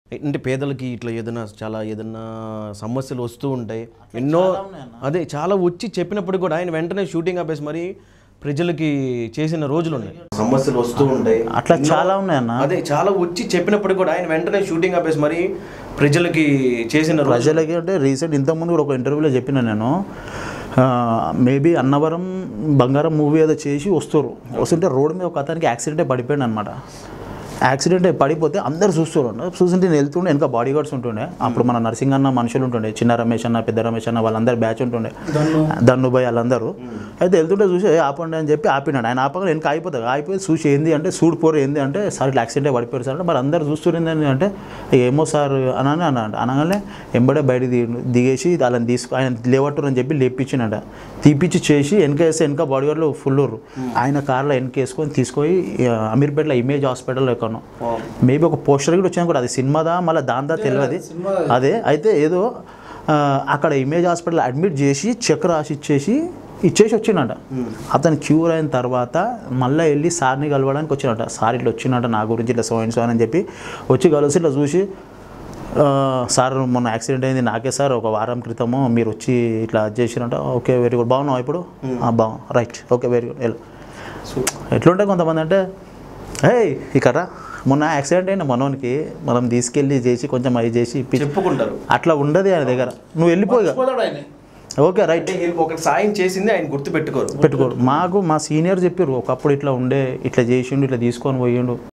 అంటే పేదలకి ఇట్లా ఏదైనా చాలా ఏదైనా సమస్యలు వస్తూ ఉంటాయి ఎన్నో అదే చాలా వచ్చి చెప్పినప్పుడు కూడా ఆయన వెంటనే షూటింగ్ ఆపేసి మరి ప్రజలకి చేసిన రోజులు ఉన్నాయి సమస్యలు వస్తూ ఉంటాయి అట్లా చాలా ఉన్నాయన్న అదే చాలా వచ్చి చెప్పినప్పుడు కూడా ఆయన వెంటనే షూటింగ్ ఆపేసి మరి ప్రజలకి చేసిన రోజు ప్రజలకి అంటే రీసెంట్ ఇంతకుముందు కూడా ఒక ఇంటర్వ్యూలో చెప్పిన నేను మేబీ అన్నవరం బంగారం మూవీ ఏదో చేసి వస్తారు వస్తుంటే రోడ్ మీద ఒక అతనికి యాక్సిడెంటే పడిపోయాడు అనమాట యాక్సిడెంట్ అయి పడిపోతే అందరు చూస్తారు చూస్తుంటే నేను వెళ్తుండే వెనక బాడీ గార్డ్స్ ఉంటుండే అప్పుడు మన నర్సింగ్ అన్న మనుషులు ఉంటుండే చిన్న రమేష్ అన్న పెద్ద రమేష్ అన్న వాళ్ళందరూ బ్యాచ్ ఉంటుండే దన్నుబాయ్ వాళ్ళందరూ అయితే వెళ్తుంటే చూసి "ఏ, ఆపండి అని చెప్పి ఆపినాడు ఆయన ఆపగా వెనక అయిపోతుంది అయిపోయి చూసి ఏంది అంటే సూడ్ పోరు ఏంది అంటే సార్ ఇట్లా యాక్సిడెంట్ పడిపోయారు సార్ అంటే మరి అందరు చూస్తున్నారు అంటే ఏమో సార్ అని అని అన్నాడు అనగానే ఎంబడే బయట దిగి దిగేసి వాళ్ళని తీసుకు ఆయన లేవట్టురు అని చెప్పి లేపించినట తీపిచ్చి చేసి వెనక వేస్తే వెనక బాడీ గార్డ్లో ఫుల్ ఆయన కార్లో వెనక వేసుకొని తీసుకొని ఆ, అమీర్పేటలో ఇమేజ్ హాస్పిటల్లో ఎక్కను మేబీ ఒక పోస్టర్ కూడా వచ్చాను కూడా అది సినిమాదా మళ్ళీ దాందా తెలియదు అదే అయితే ఏదో ఆ, అక్కడ ఇమేజ్ హాస్పిటల్ అడ్మిట్ చేసి చెక్ రాసి ఇచ్చేసి ఇచ్చేసి వచ్చిండట అతను క్యూర్ అయిన తర్వాత మళ్ళీ వెళ్ళి సార్ని కలవడానికి వచ్చినట సార్ ఇట్లా వచ్చినట నా గురించి ఇట్లా సో అండ్ సో అని చెప్పి వచ్చి కలిసి ఇట్లా చూసి ఆ, సార్ మొన్న యాక్సిడెంట్ అయింది నాకే సార్ ఒక వారం క్రితము మీరు వచ్చి ఇట్లా అది చేసినట్ట ఓకే వెరీ గుడ్ బాగున్నావు ఇప్పుడు "ఆ, బాగు రైట్ ఓకే వెరీ గుడ్ వెళ్ళు ఎట్లుంటే కొంతమంది అంటే హే ఇక్కడ మొన్న యాక్సిడెంట్ అయిన మనోనికి మనం తీసుకెళ్ళి చేసి కొంచెం అది చేసి ఇప్పించి చెప్పుకుంటారు అట్లా ఉండదు ఆయన దగ్గర నువ్వు వెళ్ళిపోయి పోతాడు ఆయన ఓకే రైట్ అంటే వీళ్ళకి ఒకటి సాయం చేసింది ఆయన గుర్తు పెట్టుకోరు పెట్టుకోరు మాకు మా సీనియర్ చెప్పారు ఒకప్పుడు ఇట్లా ఉండే ఇట్లా చేసిండు ఇట్లా తీసుకొని పోయిండు